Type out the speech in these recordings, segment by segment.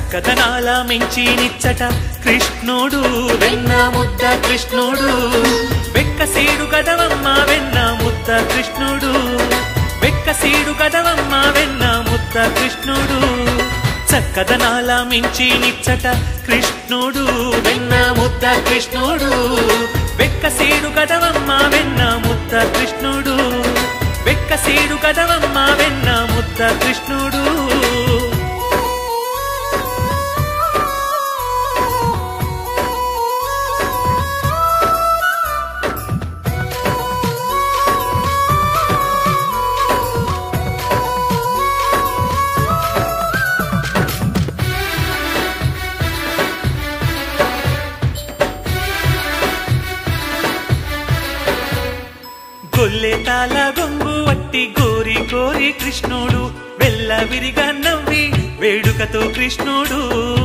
చక్కదనాల మించి నిచ్చట కృష్ణుడు వెన్న ముద్ద కృష్ణుడు వెక్కసీడు గదవమ్మ వెన్న ముద్ద కృష్ణుడు వెక్కసీడు గదవమ్మ వెన్న ముద్ద కృష్ణుడు చక్కదనాల మించి నిచ్చట కృష్ణుడు వెన్న ముద్ద కృష్ణుడు వెక్కసీడు గదవమ్మ వెన్న ముద్ద కృష్ణుడు వెక్కసీడు గదవమ్మ వెన్న ముద్ద కృష్ణుడు గొల్లె తాల గొంగు వట్టి గోరి గోరి కృష్ణుడు వెల్ల విరిగా నవ్వి వేడుకతో కృష్ణుడు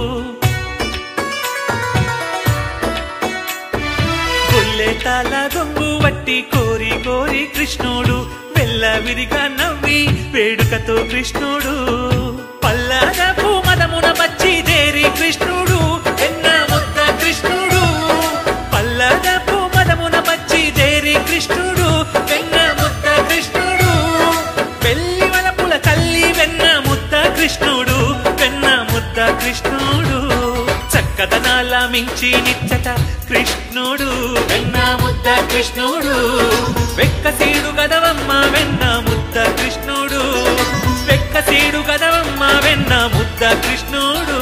గొల్లె తాల గొంగు వట్టి కోరి కోరి కృష్ణుడు వెల్ల విరిగా నవ్వి వేడుకతో కృష్ణుడు పల్లద పూమదమున పచ్చి దేరి కృష్ణుడు ఎన్న ముద్ద కృష్ణుడు పల్లద పూమదమున పచ్చి దేరి కృష్ణుడు వెన్న ముద్ద కృష్ణుడు పెళ్లి వలపుల తల్లి వెన్న ముద్ద కృష్ణుడు వెన్న ముద్ద కృష్ణుడు చక్కదనాల మించి నిచ్చట కృష్ణుడు వెన్న ముద్ద కృష్ణుడు వెక్కసీడు గదవమ్మ వెన్న ముద్ద కృష్ణుడు వెక్కసీడు గదవమ్మ వెన్న ముద్ద కృష్ణుడు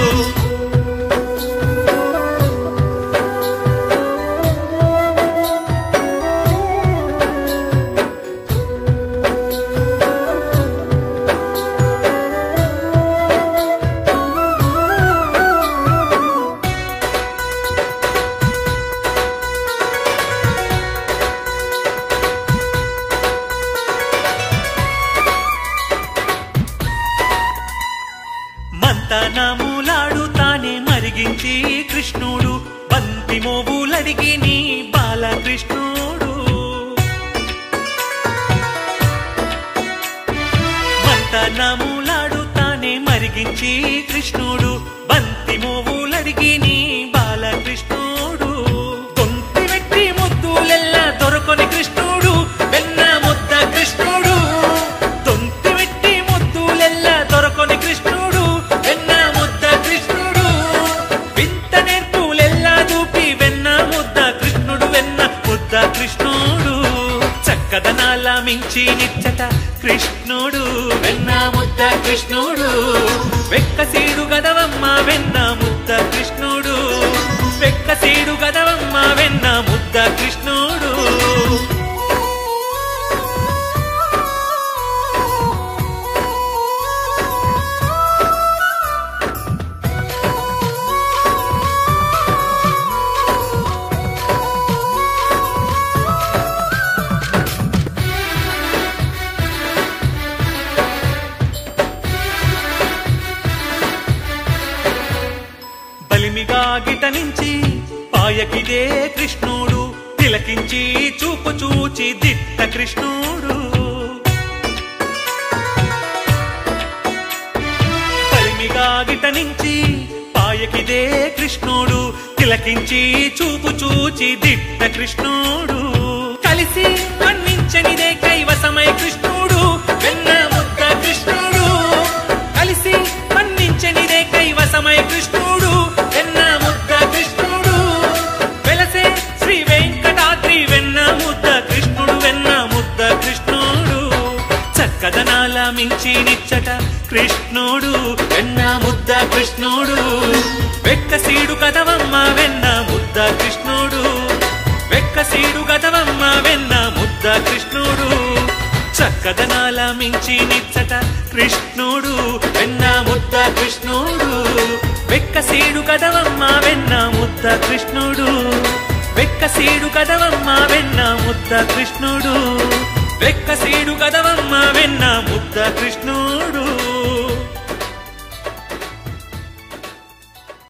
మంతనములాడు తానే మరిగించి కృష్ణుడు బంతి మోవులడిగి నీ బాలకృష్ణుడు మంతనములాడు తానే మరిగించి కృష్ణుడు బంతి మోవులడిగి నీ బాలకృష్ణుడు గొంతి వెట్టి ముద్దులెల్లా దొరకొని కృష్ణుడు వెన్న ముద్ద కృష్ణుడు తొంతి వెట్టి ముద్దులెల్లా దొరకొని కృష్ణుడు వెన్న ముద్ద కృష్ణుడు వింత నేర్పులెల్లా దూపి వెన్న ముద్ద కృష్ణుడు వెన్న ముద్ద కృష్ణుడు చక్కదనాల మించి నిచ్చట కృష్ణుడు వెన్న ముద్ద కృష్ణుడు వెక్కసీడు గదవమ్మ వెన్న ముద్ద కృష్ణుడు వెక్కసీడు గదవమ్మ వెన్న ముద్ద కృష్ణుడు బలిమిగా గిట నుంచి పాయకిదే కృష్ణుడు తిలకించి చూపు చూచి దిట్ట కృష్ణుడు బలిమిగా గిట నుంచి పాయకిదే కృష్ణుడు తిలకించి చూపు చూచి దిట్ట కృష్ణుడు కలిసి మన్నించనిదే కైవసమై కృష్ణుడు వెన్న ముద్ద కృష్ణుడు కలిసి మన్నించనిదే కైవసమై కృష్ణుడు వెన్న ముద్ద కృష్ణుడు వెలసే శ్రీ వెంకటాద్రి వెన్న ముద్ద కృష్ణుడు వెన్న ముద్ద కృష్ణుడు చక్కదనాల మించి నిచ్చట కృష్ణుడు వెన్న ముద్ద కృష్ణుడు వెక్కసీడు కదవమ్మ వెన్న ముద్ద కృష్ణుడు వెక్కసీడు కదవమ్మ వెన్న ముద్ద కృష్ణుడు చక్కదనాల మించి నిచ్చట కృష్ణుడు వెన్న ముద్ద కృష్ణుడు వెక్కసీడు కదవమ్మ వెన్న ముద్ద కృష్ణుడు వెక్కసీడు కదవమ్మ వెన్న ముద్ద కృష్ణుడు వెక్కసీడు కదవమ్మ వెన్న ముద్ద కృష్ణుడు